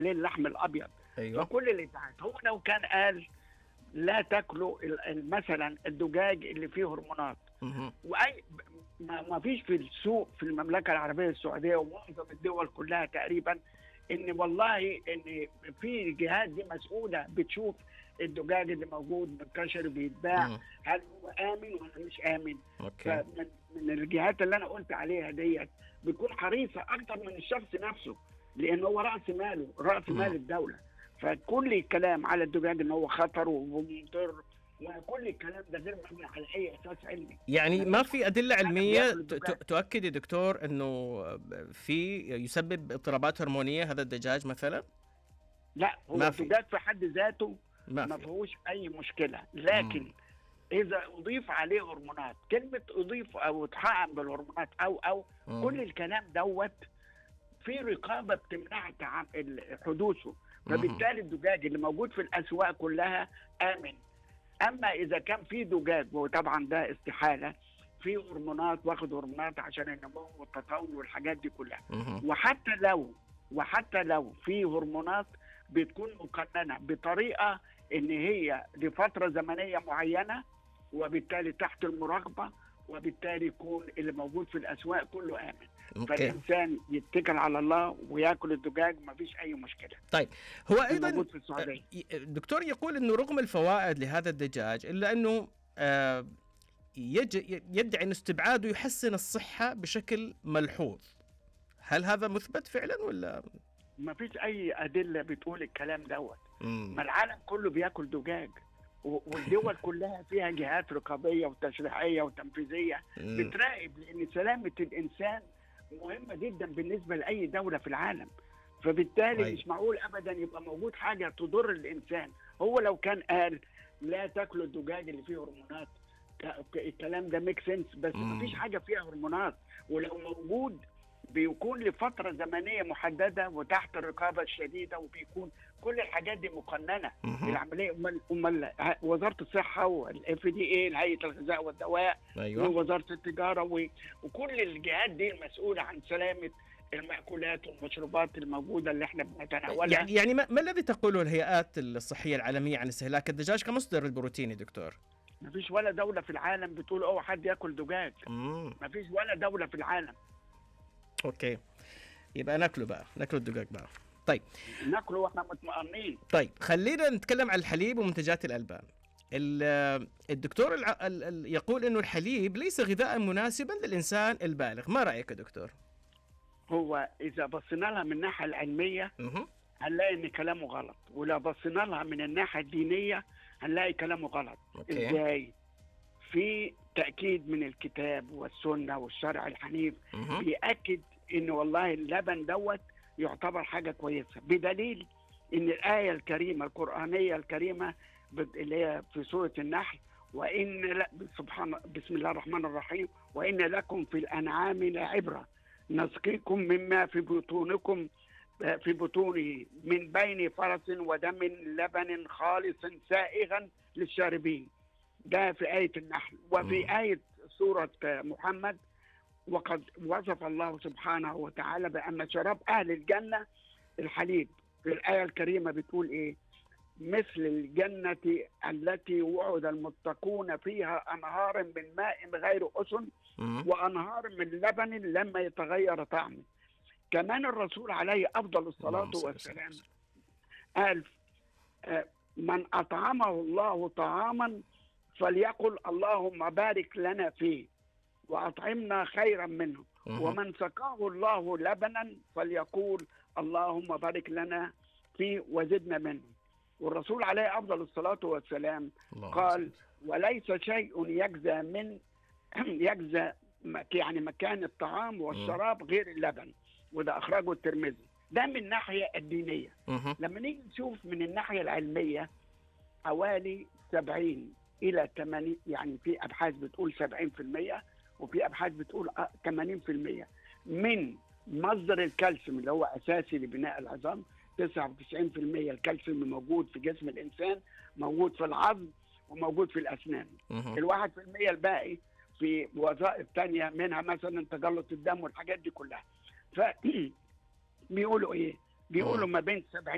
اللحم الابيض ايوه فكل اللي تحت هو لو كان قال لا تاكلوا ال- ال- مثلا الدجاج اللي فيه هرمونات مهم. واي ما ما فيش في السوق في المملكه العربيه السعوديه ومعظم الدول كلها تقريبا ان والله ان في جهات دي مسؤوله بتشوف الدجاج اللي موجود منتشر بيتباع مم. هل هو امن ولا مش امن اوكي فمن من الجهات اللي انا قلت عليها ديت بتكون حريصه اكتر من الشخص نفسه لان هو راس ماله راس مم. مال الدوله فكل الكلام على الدجاج ان هو خطر ومضر وكل الكلام ده غير مبني على اي اساس علمي يعني ما في ادله علميه بياكل ت- الدجاج. ت- تؤكد يا دكتور انه في يسبب اضطرابات هرمونيه هذا الدجاج مثلا لا هو ما في. الدجاج في حد ذاته ما ما في فيهوش اي مشكله لكن مم. اذا اضيف عليه هرمونات كلمه اضيف او اتحقن بالهرمونات او او مم. كل الكلام دوت في رقابه بتمنع تعام- ال- حدوثه فبالتالي الدجاج اللي موجود في الاسواق كلها امن اما اذا كان في دجاج وطبعا ده استحاله في هرمونات واخد هرمونات عشان النمو والتطور والحاجات دي كلها مهم. وحتى لو وحتى لو في هرمونات بتكون مقننه بطريقه ان هي لفتره زمنيه معينه وبالتالي تحت المراقبه وبالتالي يكون اللي موجود في الاسواق كله امن اوكي فالانسان يتكل على الله وياكل الدجاج ما فيش اي مشكله هو ايضا موجود في السعوديه الدكتور يقول انه رغم الفوائد لهذا الدجاج الا انه آه، يج- يدعي ان استبعاده يحسن الصحه بشكل ملحوظ هل هذا مثبت فعلا ولا ما فيش اي ادله بتقول الكلام دوت مم. ما العالم كله بياكل دجاج و- والدول كلها فيها جهات رقابيه وتشريعيه وتنفيذيه مم. بتراقب لان سلامه الانسان مهمه جدا بالنسبه لاي دوله في العالم فبالتالي أيوة. مش معقول ابدا يبقى موجود حاجه تضر الانسان هو لو كان قال لا تاكلوا الدجاج اللي فيه هرمونات ك- ك- الكلام ده ميك سنس بس مم. مفيش حاجه فيها هرمونات ولو موجود بيكون لفتره زمنيه محدده وتحت الرقابه الشديده وبيكون كل الحاجات دي مقننه مهم. العمليه امال امال وزاره الصحه والاف دي اي هيئه الغذاء والدواء ايوه ووزاره التجاره و... وكل الجهات دي المسؤوله عن سلامه المأكولات والمشروبات الموجوده اللي احنا بنتناولها يعني يعني ما, ما الذي تقوله الهيئات الصحيه العالميه عن استهلاك الدجاج كمصدر البروتين يا دكتور؟ ما فيش ولا دوله في العالم بتقول اوعى حد ياكل دجاج مم. ما فيش ولا دوله في العالم اوكي يبقى ناكله بقى ناكله الدجاج بقى طيب ناكله واحنا مطمئنين طيب خلينا نتكلم عن الحليب ومنتجات الالبان ال- الدكتور الع... ال... ال... يقول انه الحليب ليس غذاء مناسبا للانسان البالغ ما رايك يا دكتور هو اذا بصينا لها من الناحيه العلميه مهم. هنلاقي ان كلامه غلط ولو بصينا لها من الناحيه الدينيه هنلاقي كلامه غلط اوكي ازاي في تاكيد من الكتاب والسنه والشرع الحنيف مهم. بيأكد ان والله اللبن دوت يعتبر حاجه كويسه بدليل ان الايه الكريمه القرانيه الكريمه بت- اللي هي في سوره النحل وان لا سبحان بسم الله الرحمن الرحيم وان لكم في الانعام لعبره نسقيكم مما في بطونكم في بطونه من بين فرس ودم لبن خالص سائغا للشاربين ده في آية النحل مم. وفي آية سورة محمد وقد وصف الله سبحانه وتعالى بأن شراب أهل الجنة الحليب في الآية الكريمة بتقول إيه مثل الجنة التي وعد المتقون فيها أنهار من ماء غير أسن مهم. وأنهار من لبن لما يتغير طعمه كمان الرسول عليه أفضل الصلاة اللهم صل والسلام وسلم. قال آه، من أطعمه الله طعاما فليقل اللهم بارك لنا فيه وأطعمنا خيرا منه مهم. ومن سقاه الله لبنا فليقول اللهم بارك لنا فيه وزدنا منه والرسول عليه أفضل الصلاة والسلام اللهم قال صل. وليس شيء يجزى من يجزى مك- يعني مكان الطعام والشراب غير اللبن وده أخرجه الترمذي ده من الناحية الدينية مهم. لما نيجي نشوف من الناحية العلمية حوالي 70 إلى 80 يعني في أبحاث بتقول 70% وفي أبحاث بتقول آه 80% من مصدر الكالسيوم اللي هو أساسي لبناء العظام 99% الكالسيوم موجود في جسم الإنسان موجود في العظم وموجود في الأسنان مهم. الواحد في المية الباقي في وظائف تانية منها مثلا تجلط الدم والحاجات دي كلها ف بيقولوا ايه بيقولوا ما بين 70